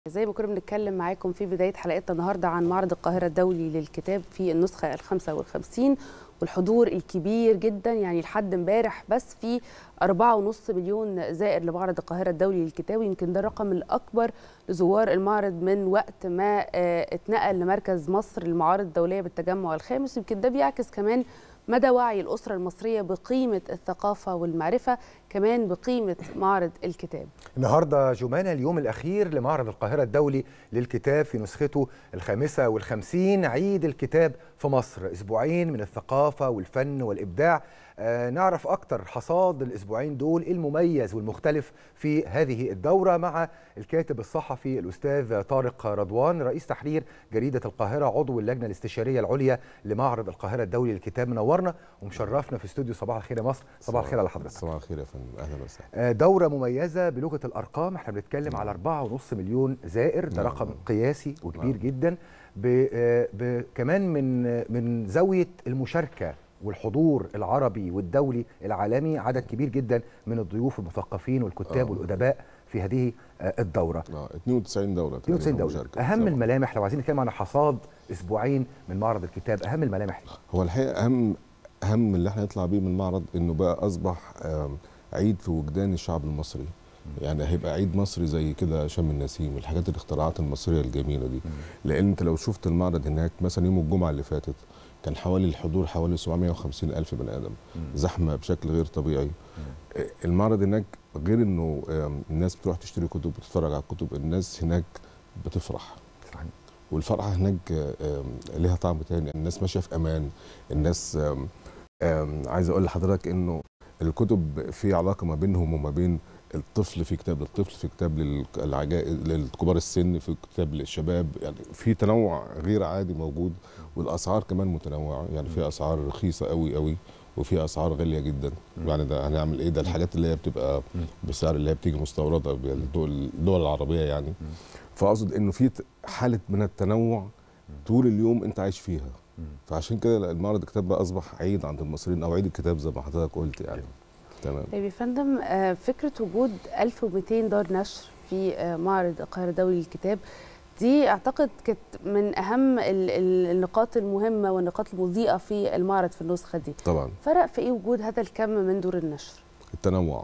زي ما كنا بنتكلم معاكم في بداية حلقتنا النهاردة عن معرض القاهرة الدولي للكتاب في النسخة الخامسة والخمسين والحضور الكبير جدا يعني لحد امبارح بس في أربعة ونص مليون زائر لمعرض القاهرة الدولي للكتاب ويمكن ده الرقم الأكبر لزوار المعرض من وقت ما اتنقل لمركز مصر للمعارض الدولية بالتجمع الخامس يمكن ده بيعكس كمان مدى وعي الأسرة المصرية بقيمة الثقافة والمعرفة كمان بقيمة معرض الكتاب النهاردة جمانة اليوم الأخير لمعرض القاهرة الدولي للكتاب في نسخته الخامسة والخمسين عيد الكتاب في مصر أسبوعين من الثقافة والفن والإبداع آه نعرف أكتر حصاد الأسبوعين دول المميز والمختلف في هذه الدورة مع الكاتب الصحفي الأستاذ طارق رضوان رئيس تحرير جريدة القاهرة عضو اللجنة الاستشارية العليا لمعرض القاهرة الدولي للكتاب منورنا ومشرفنا في استوديو صباح الخير يا مصر صباح الخير على حضرتك صباح الخير يا فندم اهلا وسهلا آه دورة مميزة بلغة الأرقام احنا بنتكلم على 4.5 مليون زائر ده نعم. رقم قياسي وكبير نعم. جدا ب آه ب كمان من من زاوية المشاركة والحضور العربي والدولي العالمي عدد كبير جدا من الضيوف المثقفين والكتاب آه. والأدباء في هذه آه الدورة اه 92 دوله 92 تقريباً دولة مشاركة. أهم طبعاً. الملامح لو عايزين نتكلم عن حصاد أسبوعين من معرض الكتاب أهم الملامح إيه؟ هو الحقيقه اهم اهم اللي احنا نطلع بيه من المعرض انه بقى اصبح آم، عيد في وجدان الشعب المصري يعني هيبقى عيد مصري زي كده شم النسيم الحاجات الاختراعات المصريه الجميله دي لان انت لو شفت المعرض هناك مثلا يوم الجمعه اللي فاتت كان حوالي الحضور حوالي 750 الف بني ادم زحمه بشكل غير طبيعي آه، المعرض هناك غير انه آم، الناس بتروح تشتري كتب وتتفرج على الكتب الناس هناك بتفرح صحيح. والفرحه هناك آم، ليها طعم تاني الناس ماشيه في امان الناس آم، آم، عايز اقول لحضرتك انه الكتب في علاقه ما بينهم وما بين الطفل في كتاب للطفل في كتاب للعجائز للكبار السن في كتاب للشباب يعني في تنوع غير عادي موجود والاسعار كمان متنوعه يعني في اسعار رخيصه قوي قوي وفي اسعار غاليه جدا يعني ده هنعمل ايه ده الحاجات اللي هي بتبقى بسعر اللي هي بتيجي مستورده بالدول الدول العربيه يعني فاقصد انه في ت- حاله من التنوع طول اليوم انت عايش فيها فعشان كده المعرض الكتاب بقى اصبح عيد عند المصريين او عيد الكتاب زي ما حضرتك قلت يعني تمام طيب يا فندم آه، فكرة وجود 1200 دار نشر في آه، معرض القاهرة الدولي للكتاب دي اعتقد كانت من اهم ال- ال- النقاط المهمة والنقاط المضيئة في المعرض في النسخة دي طبعا فرق في ايه وجود هذا الكم من دور النشر التنوع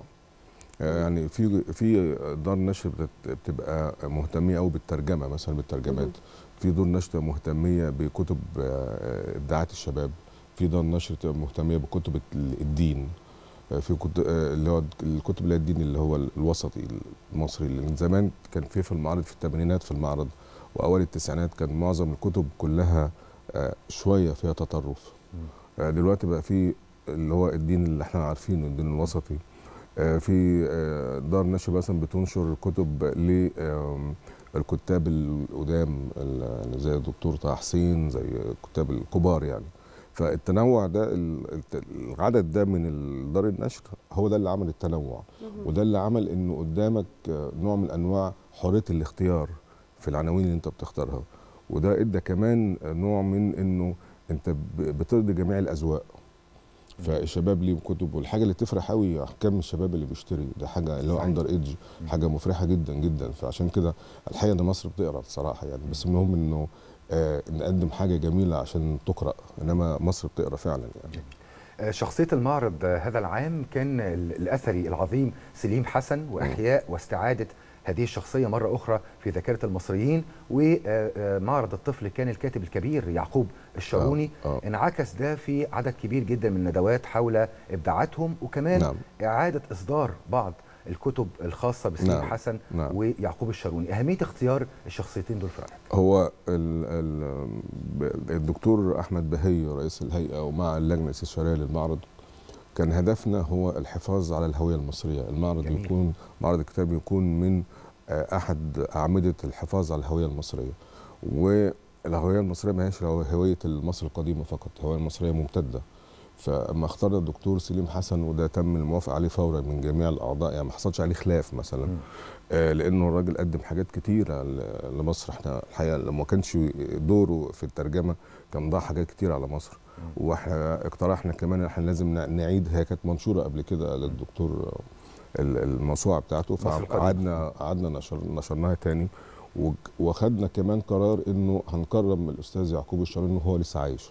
يعني في في دار نشر بتت- بتبقى مهتميه قوي بالترجمه مثلا بالترجمات مهم. في دور نشر مهتميه بكتب آه، ابداعات الشباب في دار نشر تبقى مهتميه بكتب ال- الدين آه، في كتب آه، اللي هو الكتب اللي هي الدين اللي هو الوسطي المصري اللي من زمان كان في في المعرض في الثمانينات في المعرض واوائل التسعينات كان معظم الكتب كلها آه، شويه فيها تطرف آه، دلوقتي بقى في اللي هو الدين اللي احنا عارفينه الدين الوسطي آه، في آه، دار نشر مثلا بتنشر كتب للكتاب القدام ال- زي الدكتور طه حسين زي الكتاب الكبار يعني فالتنوع ده ال- الت- العدد ده من ال- دار النشر هو ده اللي عمل التنوع وده اللي عمل انه قدامك آه، نوع من انواع حريه الاختيار في العناوين اللي انت بتختارها وده ادى كمان نوع من انه انت ب- بترضي جميع الاذواق فالشباب ليهم كتب والحاجه اللي تفرح قوي احكام الشباب اللي بيشتري ده حاجه اللي هو صحيح. اندر ايدج حاجه مفرحه جدا جدا فعشان كده الحقيقه ان مصر بتقرا بصراحه يعني بس المهم انه آه نقدم حاجه جميله عشان تقرا انما مصر بتقرا فعلا يعني آه، شخصية المعرض آه، هذا العام كان ال- الأثري العظيم سليم حسن وإحياء واستعادة هذه الشخصية مرة أخرى في ذاكرة المصريين ومعرض الطفل كان الكاتب الكبير يعقوب الشاروني آه، آه. انعكس ده في عدد كبير جدا من الندوات حول إبداعاتهم وكمان نعم. إعادة إصدار بعض الكتب الخاصة بسليم نعم. حسن نعم. ويعقوب الشاروني أهمية اختيار الشخصيتين دول في رأيك هو ال ال ب- الدكتور احمد بهي رئيس الهيئه ومع اللجنه الاستشاريه للمعرض كان هدفنا هو الحفاظ على الهويه المصريه المعرض جميل. يكون معرض الكتاب يكون من آه، احد اعمده الحفاظ على الهويه المصريه والهويه المصريه ما هيش هويه مصر القديمه فقط الهويه المصريه ممتده فاما اختار الدكتور سليم حسن وده تم الموافقه عليه فورا من جميع الاعضاء يعني ما حصلش عليه خلاف مثلا مم. آه، لانه الراجل قدم حاجات كتيره ل- لمصر احنا الحقيقه لما كانش دوره في الترجمه كان ضاع حاجات كتير على مصر واحنا اقترحنا كمان احنا لازم نع- نعيد هي كانت منشوره قبل كده للدكتور ال- الموسوعه بتاعته مصر القديمة. فقعدنا قعدنا نشر نشرناها تاني وج- واخدنا كمان قرار انه هنكرم الاستاذ يعقوب الشراني وهو لسه عايش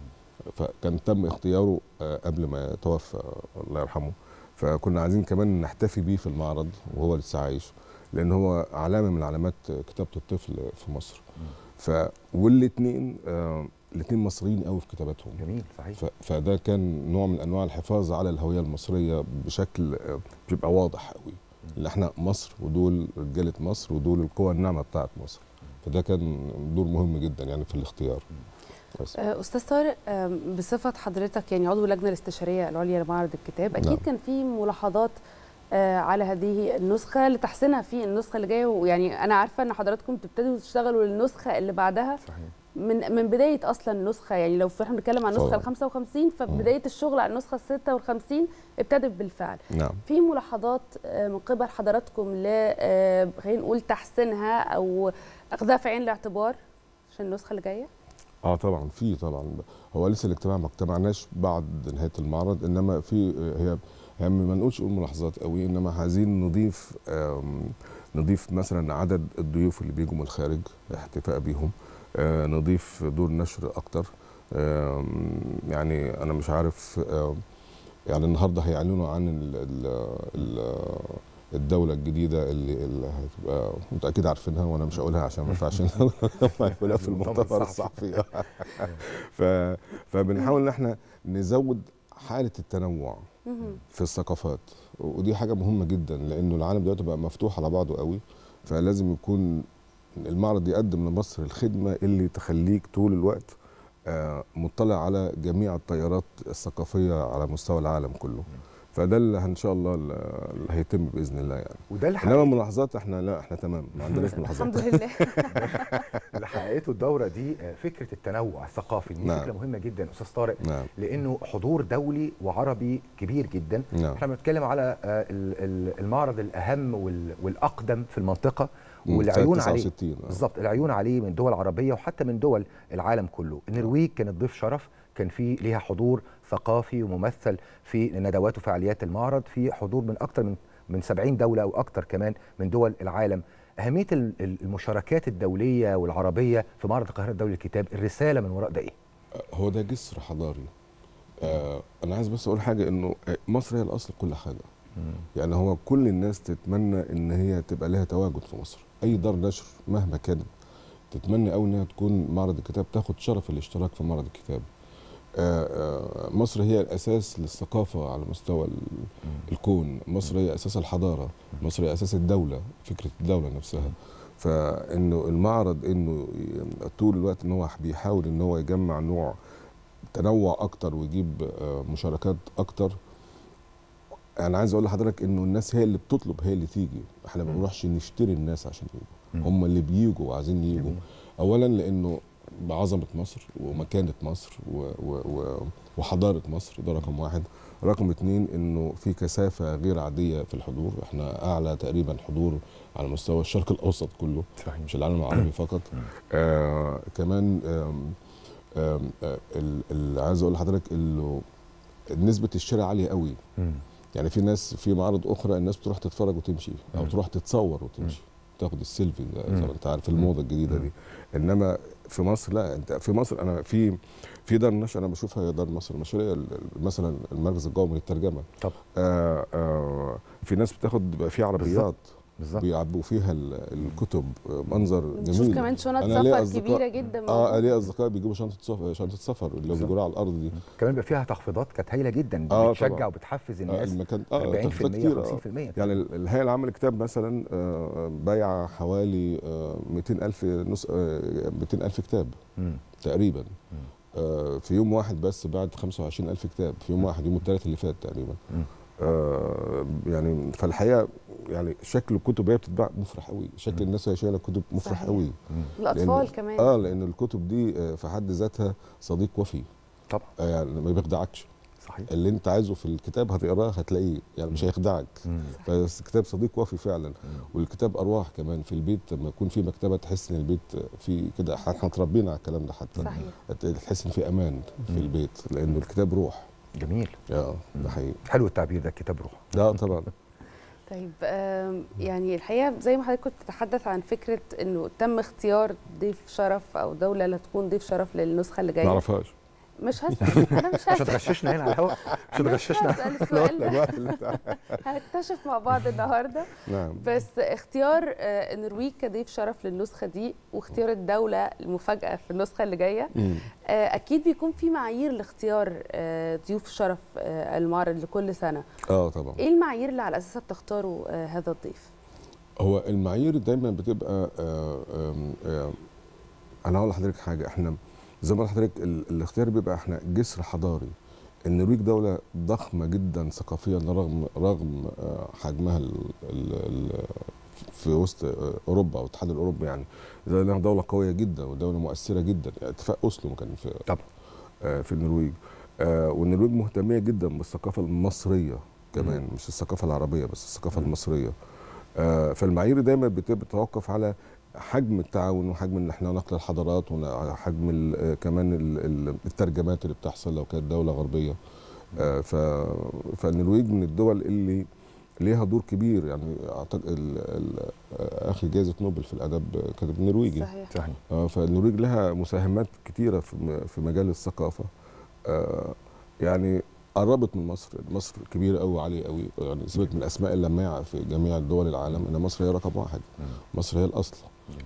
فكان تم اختياره آه، قبل ما يتوفى آه، الله يرحمه فكنا عايزين كمان نحتفي بيه في المعرض وهو لسه عايش لان هو علامه من علامات كتابه الطفل في مصر ف والاثنين الاثنين مصريين قوي في كتاباتهم جميل صحيح ف- فده كان نوع من انواع الحفاظ على الهويه المصريه بشكل آه، بيبقى واضح قوي اللي احنا مصر ودول رجاله مصر ودول القوى الناعمه بتاعت مصر فده كان دور مهم جدا يعني في الاختيار بس. آه، استاذ طارق آم، بصفه حضرتك يعني عضو اللجنه الاستشاريه العليا لمعرض الكتاب اكيد نعم. كان في ملاحظات آه، على هذه النسخه لتحسينها في النسخه اللي جايه ويعني انا عارفه ان حضراتكم تبتدوا تشتغلوا للنسخه اللي بعدها صحيح من من بدايه اصلا النسخه يعني لو احنا بنتكلم عن النسخه طبعاً. ال 55 فبدايه الشغل على النسخه ال 56 ابتدت بالفعل نعم في ملاحظات آه، من قبل حضراتكم ل آه، خلينا نقول تحسينها او اخذها في عين الاعتبار عشان النسخه اللي جايه اه طبعا في طبعا هو لسه الاجتماع ما اجتمعناش بعد نهايه المعرض انما في هي هي ما نقولش نقول ملاحظات قوي انما عايزين نضيف آم، نضيف مثلا عدد الضيوف اللي بيجوا من الخارج احتفاء بيهم آه، نضيف دور نشر اكتر آم، يعني انا مش عارف آم، يعني النهارده هيعلنوا عن ال ال ال الدولة الجديدة اللي, اللي هتبقى انتوا اكيد عارفينها وانا مش هقولها عشان ما ينفعش هيقولها في المؤتمر الصحفي ف فبنحاول ان احنا نزود حالة التنوع مهم. في الثقافات ودي حاجة مهمة جدا لانه العالم دلوقتي بقى مفتوح على بعضه قوي فلازم يكون المعرض يقدم لمصر الخدمة اللي تخليك طول الوقت آه، مطلع على جميع التيارات الثقافية على مستوى العالم كله فده اللي ان شاء الله اللي هيتم باذن الله يعني وده اللي انما حقق- ملاحظات احنا لا احنا تمام ما عندناش ملاحظات الحمد لله اللي حققته الدوره دي آه، فكره التنوع الثقافي دي نعم. فكره مهمه جدا استاذ طارق نعم لانه حضور دولي وعربي كبير جدا نعم احنا بنتكلم على آه، ال- ال- المعرض الاهم وال- والاقدم في المنطقه مم، والعيون سنة عليه 69 آه. بالظبط العيون عليه من دول عربيه وحتى من دول العالم كله النرويج كانت ضيف شرف كان في ليها حضور ثقافي وممثل في ندوات وفعاليات المعرض في حضور من اكثر من من 70 دوله او اكثر كمان من دول العالم اهميه ال- ال- المشاركات الدوليه والعربيه في معرض القاهره الدولي للكتاب الرساله من وراء ده ايه هو ده جسر حضاري آه انا عايز بس اقول حاجه انه مصر هي الاصل كل حاجه يعني هو كل الناس تتمنى ان هي تبقى لها تواجد في مصر اي دار نشر مهما كانت تتمنى قوي انها تكون معرض الكتاب تاخد شرف الاشتراك في معرض الكتاب آه، آه، مصر هي الاساس للثقافه على مستوى ال- الكون مصر هي اساس الحضاره مصر هي اساس الدوله فكره الدوله نفسها فانه المعرض انه ي- طول الوقت ان هو بيحاول ان هو يجمع نوع تنوع اكتر ويجيب آه، مشاركات اكتر انا عايز اقول لحضرتك انه الناس هي اللي بتطلب هي اللي تيجي احنا ما مم. بنروحش نشتري الناس عشان يجوا مم. هم اللي بيجوا وعايزين يجوا جميل. اولا لانه بعظمه مصر ومكانه مصر و و و وحضاره مصر ده رقم واحد رقم اتنين انه في كثافه غير عاديه في الحضور احنا اعلى تقريبا حضور على مستوى الشرق الاوسط كله صحيح مش العالم العربي فقط آه كمان آم آم آه ال- ال- عايز اقول لحضرتك انه نسبه الشراء عاليه قوي يعني في ناس في معارض اخرى الناس بتروح تتفرج وتمشي او مم. تروح تتصور وتمشي تاخد السيلفي ده زي مم. ما انت عارف الموضه الجديده مم. دي انما في مصر لا انت في مصر انا في في دار نشر انا بشوفها هي دار مصر المشهوريه ال- ال- مثلا المركز القومي للترجمه طب. آه آه في ناس بتاخد بيبقى في عربيات بالظبط بيعبوا فيها ال- الكتب آه، منظر بنشوف جميل كمان شنط أنا ليا سفر أصدقاء- كبيره جدا اه موجودة. ليه اصدقاء بيجيبوا شنطه سفر شنطه سفر اللي بالظبط. بيجوا على الارض دي كمان بيبقى فيها تخفيضات كانت هايله جدا آه، بتشجع طبعاً. وبتحفز آه الناس المكان 40% اه تخفيضات كتير، آه. 50% يعني ال- الهيئه العامه للكتاب مثلا آه، بايعه حوالي آه، 200000 نص آه، 200000 كتاب مم. تقريبا آه، في يوم واحد بس بعد 25000 كتاب في يوم واحد يوم الثلاث اللي فات تقريبا مم. آه، يعني فالحقيقه يعني شكل الكتب وهي بتتباع مفرح قوي شكل مم. الناس وهي شايله كتب مفرح صحيح. قوي مم. الاطفال لأن- كمان اه لان الكتب دي آه، في حد ذاتها صديق وفي طبعا آه، يعني ما بيخدعكش صحيح اللي انت عايزه في الكتاب هتقراه هتلاقيه يعني مش هيخدعك مم. بس الكتاب صديق وفي فعلا مم. والكتاب ارواح كمان في البيت لما يكون في مكتبه تحس ان البيت في كده احنا اتربينا على الكلام ده حتى صحيح تحس ان في امان في مم. البيت لانه الكتاب روح جميل اه مم. ده حقيقي حلو التعبير ده كتاب روح لا طبعا طيب آم، يعني الحقيقه زي ما حضرتك كنت تتحدث عن فكره انه تم اختيار ضيف شرف او دوله اللي تكون ضيف شرف للنسخه اللي ما جايه اعرفهاش مش هسال انا مش مش هسال هتغششنا هنا على الهواء مش هتغششنا هسال السؤال ده هنكتشف مع بعض النهارده نعم بس اختيار آه، النرويج كضيف شرف للنسخه دي واختيار الدوله المفاجاه في النسخه اللي جايه مم. آه، اكيد بيكون في معايير لاختيار آه، ضيوف شرف آه، المعرض لكل سنه اه طبعا ايه المعايير اللي على اساسها بتختاروا آه، هذا الضيف هو المعايير دايما بتبقى آه آم، آه انا هقول لحضرتك حاجه احنا زي ما قلت لحضرتك ال- الاختيار بيبقى احنا جسر حضاري النرويج دولة ضخمة جدا ثقافيا رغم رغم آه، حجمها ال ال ال في وسط آه، اوروبا او الاتحاد الاوروبي يعني زي انها دولة قوية جدا ودولة مؤثرة جدا يعني اتفاق اوسلو كان في طبعا. آه، في النرويج آه، والنرويج مهتمية جدا بالثقافة المصرية كمان مش الثقافة العربية بس الثقافة مم. المصرية آه، فالمعايير دايما بت- بتتوقف على حجم التعاون وحجم ان احنا نقل الحضارات وحجم ال- آه، كمان ال- ال- الترجمات اللي بتحصل لو كانت دوله غربيه آه، ف فالنرويج من الدول اللي ليها دور كبير يعني اعتقد ال- ال- آه، اخي جائزه نوبل في الادب كاتب نرويجي صحيح صحيح آه، فالنرويج لها مساهمات كتيره في م- في مجال الثقافه آه، يعني قربت من مصر مصر كبيره قوي وعاليه قوي يعني سيبك من الاسماء اللماعه في جميع دول العالم ان مصر هي رقم واحد مم. مصر هي الاصل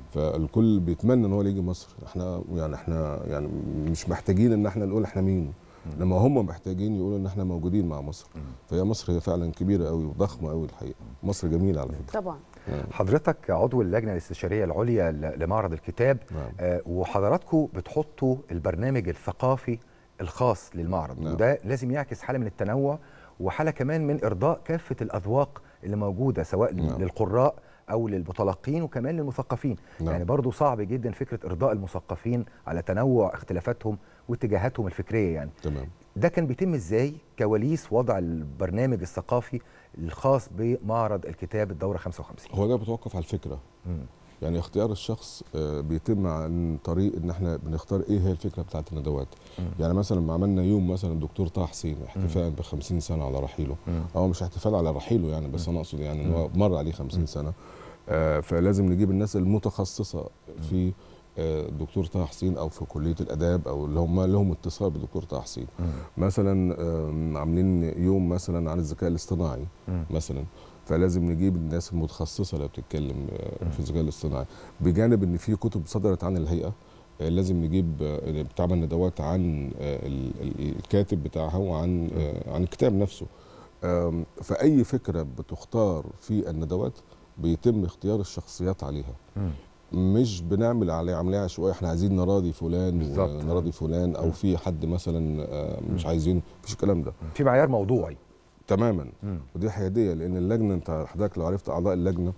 فالكل بيتمنى ان هو يجي مصر احنا يعني احنا يعني مش محتاجين ان احنا نقول احنا مين انما هم محتاجين يقولوا ان احنا موجودين مع مصر مم. فهي مصر هي فعلا كبيره قوي وضخمه قوي الحقيقه مصر جميله على فكره طبعا نعم. حضرتك عضو اللجنه الاستشاريه العليا ل- لمعرض الكتاب نعم. آه، وحضراتكم بتحطوا البرنامج الثقافي الخاص للمعرض نعم. وده لازم يعكس حاله من التنوع وحاله كمان من ارضاء كافه الاذواق اللي موجوده سواء نعم. للقراء او للمتلقين وكمان للمثقفين نعم. يعني برضو صعب جدا فكره ارضاء المثقفين على تنوع اختلافاتهم واتجاهاتهم الفكريه يعني تمام ده كان بيتم ازاي كواليس وضع البرنامج الثقافي الخاص بمعرض الكتاب الدوره 55 هو ده بيتوقف على الفكره مم. يعني اختيار الشخص آه، بيتم عن طريق ان احنا بنختار ايه هي الفكره بتاعت الندوات مم. يعني مثلا لما عملنا يوم مثلا الدكتور طه حسين احتفاء ب 50 سنه على رحيله مم. هو مش احتفال على رحيله يعني بس مم. انا اقصد يعني ان مم. هو مر عليه 50 مم. سنه آه، فلازم نجيب الناس المتخصصه في آه، الدكتور طه حسين او في كليه الاداب او اللي هم لهم اتصال بالدكتور طه حسين مم. مثلا آم، عاملين يوم مثلا عن الذكاء الاصطناعي مم. مثلا فلازم نجيب الناس المتخصصه اللي بتتكلم آه، مم. في الذكاء الاصطناعي بجانب ان في كتب صدرت عن الهيئه آه، لازم نجيب آه، بتعمل ندوات عن آه، ال- ال- الكاتب بتاعها وعن آه، عن الكتاب نفسه آم، فاي فكره بتختار في الندوات بيتم اختيار الشخصيات عليها مم. مش بنعمل عليه عمليه عشوائيه احنا عايزين نراضي فلان بالظبط. ونراضي فلان مم. او في حد مثلا آه، مش مم. عايزين مفيش الكلام ده في معيار موضوعي تماما مم. ودي حياديه لان اللجنه انت حضرتك لو عرفت اعضاء اللجنه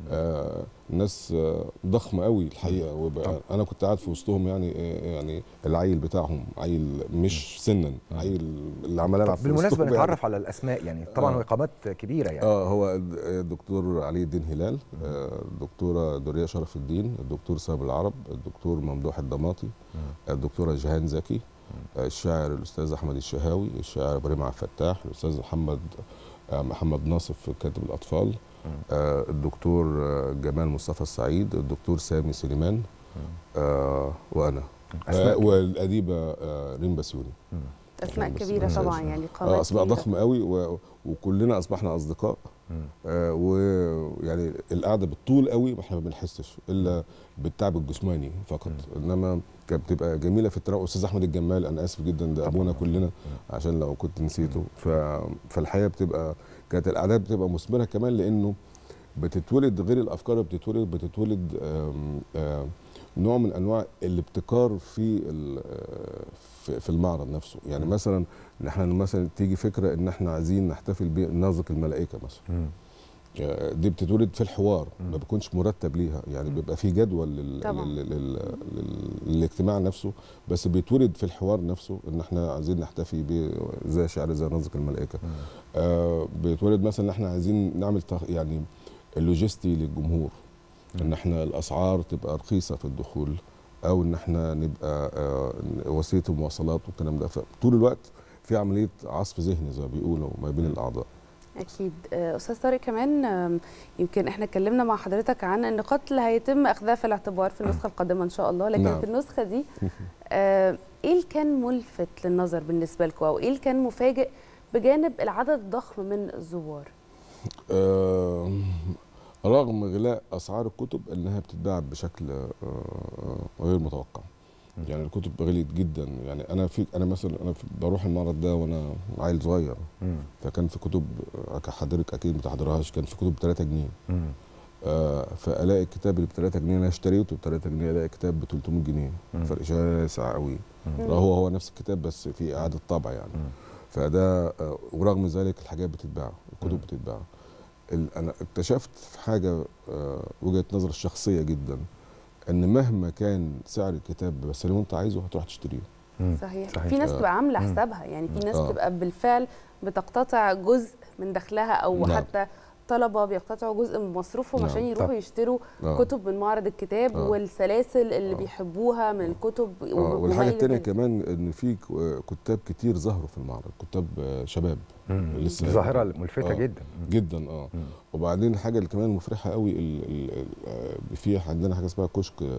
آه ناس آه ضخمه قوي الحقيقه وبقى طبعا. انا كنت قاعد في وسطهم يعني آه يعني العيل بتاعهم عيل مش سنا عيل اللي عمال ألعب طب في بالمناسبه وسطهم يعني. نتعرف على الاسماء يعني طبعا آه. هو اقامات كبيره يعني اه هو الد- الدكتور علي الدين هلال آه، الدكتوره دوريه شرف الدين الدكتور ساب العرب الدكتور ممدوح الضماطي الدكتوره جيهان زكي آه، الشاعر الاستاذ احمد الشهاوي الشاعر ابراهيم عبد الفتاح الاستاذ محمد آه، محمد ناصف كاتب الاطفال آه، الدكتور آه، جمال مصطفى السعيد الدكتور سامي سليمان آه، وانا أسماء آه، والاديبه آه، ريم بسيوني اسماء بس- كبيره بس- طبعا يعني قامات اه اسماء كبيرة. ضخمه قوي و... وكلنا اصبحنا اصدقاء مم. آه ويعني القعده بالطول قوي ما احنا ما بنحسش الا بالتعب الجسماني فقط انما كانت بتبقى جميله في التناول استاذ احمد الجمال انا اسف جدا ده طبعاً. ابونا كلنا عشان لو كنت نسيته ف... فالحقيقه بتبقى كانت الاعداد بتبقى مثمره كمان لانه بتتولد غير الافكار اللي بتتولد بتتولد آم، آم، نوع من انواع الابتكار في ال- آه، في- في المعرض نفسه يعني مم. مثلا ان احنا مثلا تيجي فكره ان احنا عايزين نحتفل بنازك الملائكه مثلا مم. آه، دي بتتولد في الحوار مم. ما بيكونش مرتب ليها يعني مم. بيبقى في جدول لل... طبعاً. لل... لل... لل... للاجتماع نفسه بس بيتولد في الحوار نفسه ان احنا عايزين نحتفي ب زي شعر زي نازك الملائكه مم. آه بيتولد مثلا ان احنا عايزين نعمل تخ... يعني اللوجستي للجمهور ان احنا الاسعار تبقى رخيصه في الدخول او ان احنا نبقى آه وسيله المواصلات والكلام ده فطول الوقت في عمليه عصف ذهني زي ما بيقولوا ما بين الاعضاء اكيد آه، استاذ طارق كمان آم، يمكن احنا اتكلمنا مع حضرتك عن النقاط اللي هيتم اخذها في الاعتبار في النسخه القادمه ان شاء الله لكن نعم. في النسخه دي آه، ايه اللي كان ملفت للنظر بالنسبه لكم او ايه اللي كان مفاجئ بجانب العدد الضخم من الزوار آه، رغم غلاء اسعار الكتب انها بتتباع بشكل آه، آه، غير متوقع يعني الكتب غليت جدا يعني انا في انا مثلا انا في بروح المعرض ده وانا عيل صغير مم. فكان في كتب آه، حضرتك اكيد ما تحضرهاش كان في كتب ب 3 جنيه مم. آه، فالاقي الكتاب اللي ب 3 جنيه انا اشتريته ب 3 جنيه الاقي كتاب ب 300 جنيه مم. فرق شاسع قوي مم. هو هو نفس الكتاب بس في اعاده طبع يعني مم. فده آه، ورغم ذلك الحاجات بتتباع الكتب مم. بتتباع ال- انا اكتشفت في حاجه آه، وجهه نظر شخصيه جدا ان مهما كان سعر الكتاب بس اللي انت عايزه هتروح تشتريه مم. صحيح. صحيح. في ناس آه. بتبقى عامله مم. حسابها يعني في ناس آه. بتبقى بالفعل بتقتطع جزء من دخلها او نعم. حتى طلبه بيقتطعوا جزء من مصروفهم نعم. عشان يروحوا طب. يشتروا آه. كتب من معرض الكتاب آه. والسلاسل اللي آه. بيحبوها من الكتب آه، وما والحاجه إلى الثانيه ذلك. كمان ان في ك- آه، كتاب كتير ظهروا في المعرض كتاب آه، شباب مم. لسه- ظاهره ملفته آه. جدا مم. جدا اه مم. وبعدين الحاجه اللي كمان مفرحه قوي ال ال ال آه، في عندنا حاجه اسمها كشك ال-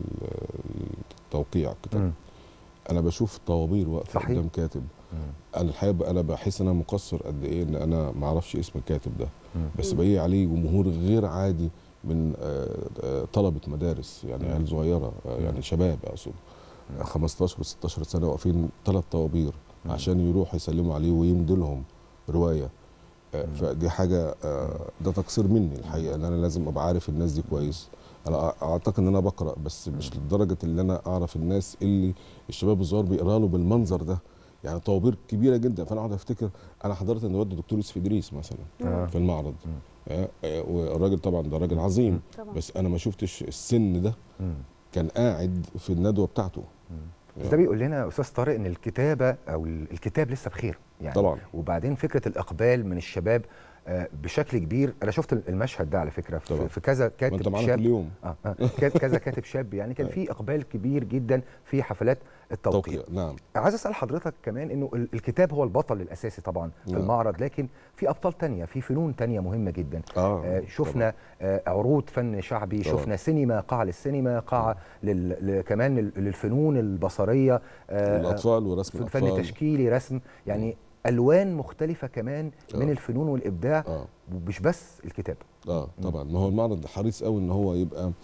ال- التوقيع الكتاب مم. انا بشوف طوابير واقفه صحيح. قدام كاتب مم. انا الحقيقه انا بحس ان انا مقصر قد ايه ان انا ما اعرفش اسم الكاتب ده مم. بس مم. بقي عليه جمهور غير عادي من آه، آه، طلبه مدارس يعني مم. عيال صغيره آه، يعني شباب اقصد مم. 15 و 16 سنه واقفين ثلاث طوابير مم. عشان يروحوا يسلموا عليه ويمضوا لهم روايه آه، مم. فدي حاجه آه، ده تقصير مني الحقيقه ان انا لازم ابقى عارف الناس دي كويس انا أع- اعتقد ان انا بقرا بس مش لدرجه ان انا اعرف الناس اللي الشباب الصغار بيقرا له بالمنظر ده يعني طوابير كبيره جدا فانا اقعد افتكر انا حضرت ندوات الدكتور يوسف ادريس مثلا آه. في المعرض مم. آه، آه، والراجل طبعا ده راجل عظيم طبعا بس انا ما شفتش السن ده مم. كان قاعد في الندوه بتاعته بس ده بيقول لنا يا استاذ طارق ان الكتابه او ال- الكتاب لسه بخير يعني طبعا وبعدين فكره الاقبال من الشباب آه، بشكل كبير انا شفت المشهد ده على فكره في, طبعا. في كذا ما انت كاتب معانا شاب كل يوم آه آه ك- كذا كاتب شاب يعني كان في اقبال كبير جدا في حفلات التوقيع توقيع نعم عايز اسال حضرتك كمان انه ال- الكتاب هو البطل الاساسي طبعا في نعم. المعرض لكن في ابطال تانية في فنون تانية مهمه جدا اه آه شفنا آه عروض فن شعبي طبعاً. شفنا سينما قاعه للسينما قاعه لل... ل- كمان لل- للفنون البصريه آه الاطفال ورسم ف- فن الاطفال تشكيلي رسم يعني الوان مختلفه كمان من آه. الفنون والابداع اه ومش بس الكتابه اه طبعا ما هو المعرض حريص قوي ان هو يبقى م-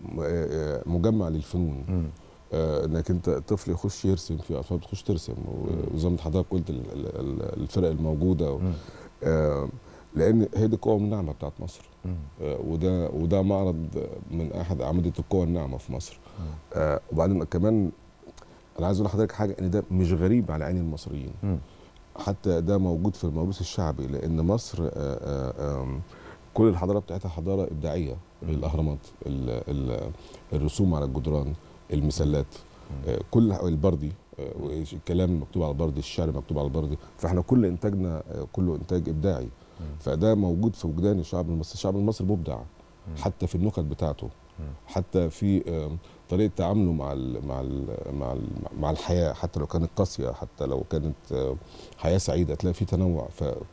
آه، مجمع للفنون آه، انك انت الطفل يخش يرسم في اطفال بتخش ترسم و- وزي ما حضرتك قلت ال- ال- ال- الفرق الموجوده و- مم. آه، لان هي دي القوه الناعمه بتاعت مصر مم. آه، وده وده معرض من احد اعمده القوى الناعمه في مصر مم. آه، وبعدين كمان انا عايز اقول لحضرتك حاجه ان ده مش غريب على عين المصريين مم. حتى ده موجود في الموروث الشعبي لان مصر آه، آه، آم، كل الحضاره بتاعتها حضاره ابداعيه مم. الاهرامات ال- ال- الرسوم على الجدران المسلات مم. آه، كل البردي آه، الكلام مكتوب على البردي الشعر مكتوب على البردي فاحنا كل انتاجنا آه، كله انتاج ابداعي مم. فده موجود في وجدان الشعب المصري الشعب المصري مبدع مم. حتى في النكت بتاعته مم. حتى في آم، طريقه تعامله مع ال مع ال مع ال مع الحياه حتى لو كانت قاسيه حتى لو كانت آه، حياه سعيده تلاقي في تنوع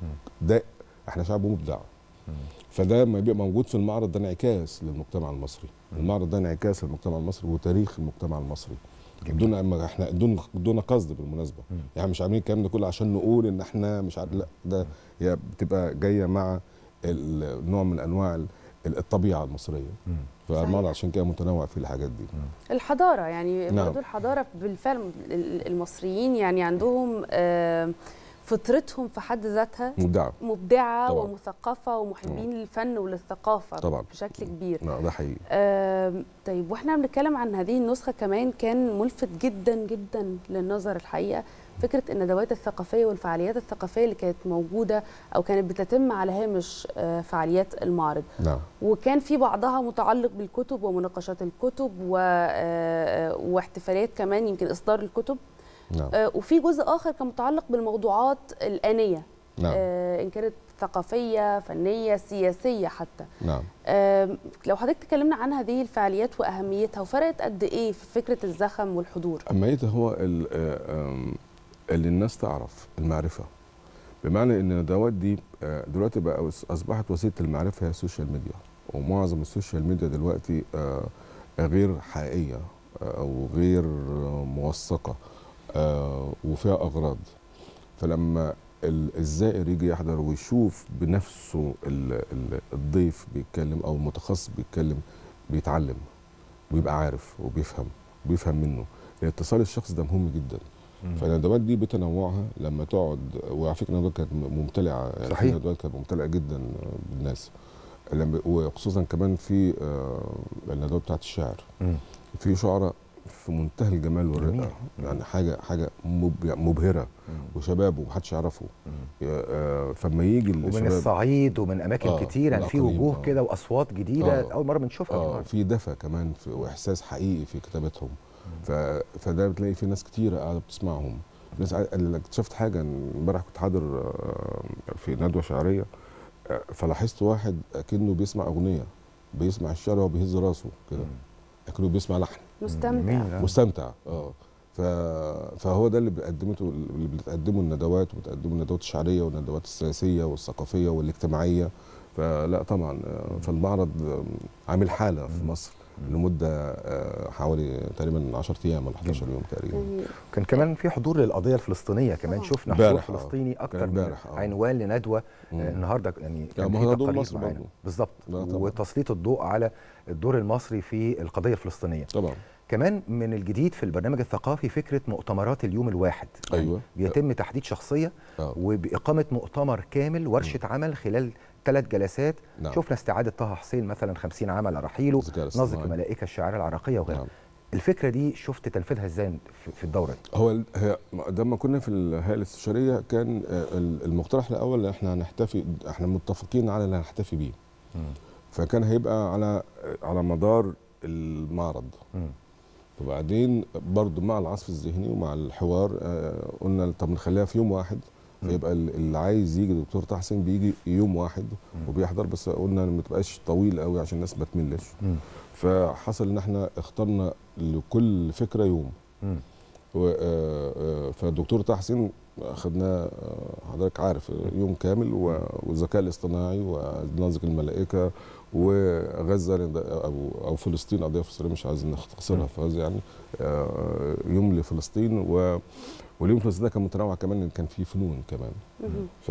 فده احنا شعب مبدع مم. فده ما بيبقى موجود في المعرض ده انعكاس للمجتمع المصري مم. المعرض ده انعكاس للمجتمع المصري وتاريخ المجتمع المصري جميل. دون ما احنا دون دون قصد بالمناسبه مم. يعني مش عاملين الكلام ده كله عشان نقول ان احنا مش عارف لا ده هي بتبقى جايه مع ال- نوع من انواع ال- الطبيعه المصريه مم. فالمعرض صحيح. عشان كده متنوع في الحاجات دي الحضاره يعني نعم. برضه الحضاره بالفعل ال- المصريين يعني عندهم آه، فطرتهم في حد ذاتها مبدعه مبدعه طبعاً. ومثقفه ومحبين للفن وللثقافه طبعاً. بشكل كبير لا ده حقيقي آم، طيب واحنا بنتكلم عن هذه النسخه كمان كان ملفت جدا جدا للنظر الحقيقه فكره الندوات الثقافيه والفعاليات الثقافيه اللي كانت موجوده او كانت بتتم على هامش آه، فعاليات المعرض نعم وكان في بعضها متعلق بالكتب ومناقشات الكتب و- آه، واحتفالات كمان يمكن اصدار الكتب نعم آه، وفي جزء اخر كان متعلق بالموضوعات الانيه نعم آه، ان كانت ثقافيه فنيه سياسيه حتى نعم آم، لو حضرتك تكلمنا عن هذه الفعاليات واهميتها وفرقت قد ايه في فكره الزخم والحضور اهميتها هو ال- آه، آم، اللي الناس تعرف المعرفه بمعنى ان الندوات دي آه، دلوقتي بقى اصبحت وسيله المعرفه هي السوشيال ميديا ومعظم السوشيال ميديا دلوقتي آه، غير حقيقيه آه، او غير آه، موثقه آه، وفيها اغراض فلما ال- الزائر يجي يحضر ويشوف بنفسه ال- ال- الضيف بيتكلم او المتخصص بيتكلم بيتعلم ويبقى عارف وبيفهم بيفهم منه لان اتصال الشخص ده مهم جدا فالندوات دي بتنوعها لما تقعد وعلى فكره الندوات كانت ممتلئه يعني صحيح. في ندوات كانت ممتلئه جدا بالناس لما وخصوصا كمان في آه، الندوات بتاعت الشعر مم. في شعراء في منتهى الجمال جميل. والرقه يعني حاجه حاجه مب- مبهره مم. وشباب ومحدش يعرفه مم. آه، فما يجي ومن الشباب الصعيد ومن اماكن آه، كتير يعني في الأقاليم، وجوه آه. كده واصوات جديده آه. اول مره بنشوفها اه النهاردة. في دفى كمان في واحساس حقيقي في كتابتهم ف... فده بتلاقي في ناس كتيره قاعده بتسمعهم ناس ع- اللي اكتشفت حاجه إن امبارح كنت حاضر آه، في ندوه شعريه آه، فلاحظت واحد اكنه بيسمع اغنيه بيسمع الشعر وهو بيهز راسه كده اكنه بيسمع لحن مستمتع جميل، آه. مستمتع اه ف... فهو ده اللي بقدمته اللي بتقدمه الندوات وبتقدمه الندوات الشعريه والندوات السياسيه والثقافيه والاجتماعيه فلا طبعا آه، فالمعرض آه، عامل حاله في مصر لمده آه، حوالي تقريبا 10 ايام ولا 11 يوم تقريبا جميل. كان كمان في حضور للقضيه الفلسطينيه كمان طبعاً. شفنا حضور امبارح، آه. فلسطيني اكتر من امبارح، آه. عنوان لندوه مم. آه، النهارده يعني كان ما في هو دور تقارير مصر معانا. برضه. بالظبط لا طبعاً. وتسليط الضوء على الدور المصري في القضيه الفلسطينيه طبعا كمان من الجديد في البرنامج الثقافي فكره مؤتمرات اليوم الواحد يعني أيوة. بيتم تحديد شخصيه اه وباقامه مؤتمر كامل ورشه عمل خلال ثلاث جلسات نعم. شفنا استعاده طه حسين مثلا 50 عام على رحيله الذكاء نظر الاصطناعي. الملائكه الشاعره العراقيه وغيرها نعم. الفكره دي شفت تنفيذها ازاي في- في الدوره دي هو ال- هي لما كنا في الهيئه الاستشاريه كان آه، ال- المقترح الاول اللي احنا هنحتفي احنا متفقين على اللي هنحتفي بيه فكان هيبقى على على مدار المعرض مم. وبعدين برضو مع العصف الذهني ومع الحوار آه، قلنا طب نخليها في يوم واحد فيبقى ال- اللي عايز يجي دكتور طه حسين بيجي يوم واحد وبيحضر بس قلنا ما تبقاش طويل قوي عشان الناس ما تملش مم. فحصل ان احنا اخترنا لكل فكره يوم مم. و- آه، آه، فالدكتور طه حسين اخذناه آه، حضرتك عارف آه، يوم كامل و- والذكاء الاصطناعي ونظر الملائكه وغزه او او فلسطين قضيه فلسطينيه مش عايزين نختصرها في هذا يعني آه، يوم لفلسطين و واليوم فلسطين ده كان متنوع كمان ان كان فيه فنون كمان مهم. ف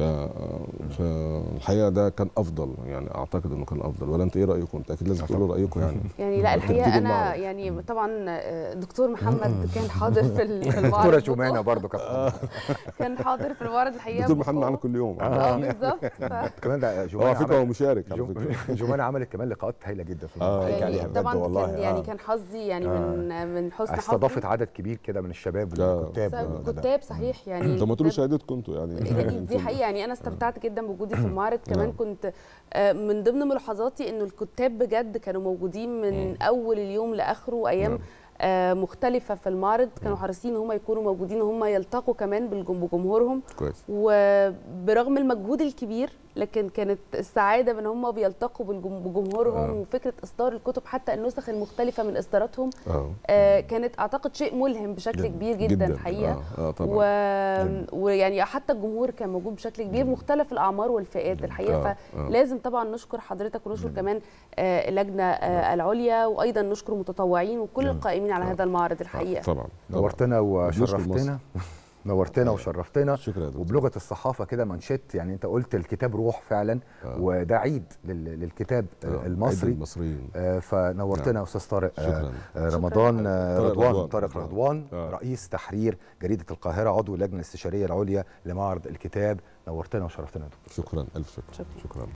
فالحقيقه ده كان افضل يعني اعتقد انه كان افضل ولا انت ايه رايكم انت اكيد لازم تقولوا رايكم يعني يعني لا الحقيقه ترتيب انا المعرض. يعني طبعا آه، دكتور محمد كان حاضر في ال- في المعرض دكتوره جمانه برضو كانت كان حاضر في المعرض الحقيقه دكتور محمد بقوة. معانا كل يوم اه بالظبط ف- كمان ده هو جمانه على فكره هو عملت مشارك على فكره جو- جمانه عملت كمان لقاءات هايله جدا في آه. المعرض. يعني عليها بجد طبعا والله كان يعني آه. كان حظي يعني آه. من من حسن استضافت حظي عدد كبير كده من الشباب لا. الكتاب آه. كتاب صحيح يعني طب ما تقولوا الكتاب- شهادتكم انتوا يعني يعني دي حقيقه يعني انا استمتعت جدا بوجودي في المعرض كمان نعم. كنت آه، من ضمن ملاحظاتي انه الكتاب بجد كانوا موجودين من اول اليوم لاخره ايام نعم. آه، مختلفه في المعرض كانوا حريصين ان هم يكونوا موجودين وهم يلتقوا كمان بالجم- بجمهورهم كويس وبرغم المجهود الكبير لكن كانت السعاده بان هم بيلتقوا بالجم- بجمهورهم آه. وفكره اصدار الكتب حتى النسخ المختلفه من اصداراتهم اه آه، كانت اعتقد شيء ملهم بشكل كبير جدا, الحقيقه اه, آه طبعا و... ويعني حتى الجمهور كان موجود بشكل كبير مختلف الاعمار والفئات الحقيقه آه، آه. فلازم طبعا نشكر حضرتك ونشكر كمان آه، اللجنه آه، العليا وايضا نشكر المتطوعين وكل القائمين على هذا المعرض الحقيقه طبعا نورتنا وشرفتنا نورتنا وشرفتنا شكرا يا دكتور. وبلغه الصحافه كده منشط يعني انت قلت الكتاب روح فعلا آه. وده عيد لل- للكتاب آه، آه، عيد المصري المصريين آه، فنورتنا نعم. يا استاذ طارق آه، شكراً. آه، رمضان آه، طارق رضوان رضوان. طارق رضوان. رضوان آه. رئيس تحرير جريده القاهره عضو اللجنه الاستشاريه العليا لمعرض الكتاب نورتنا وشرفتنا يا دكتور شكرا الف شكر شكراً. شكرا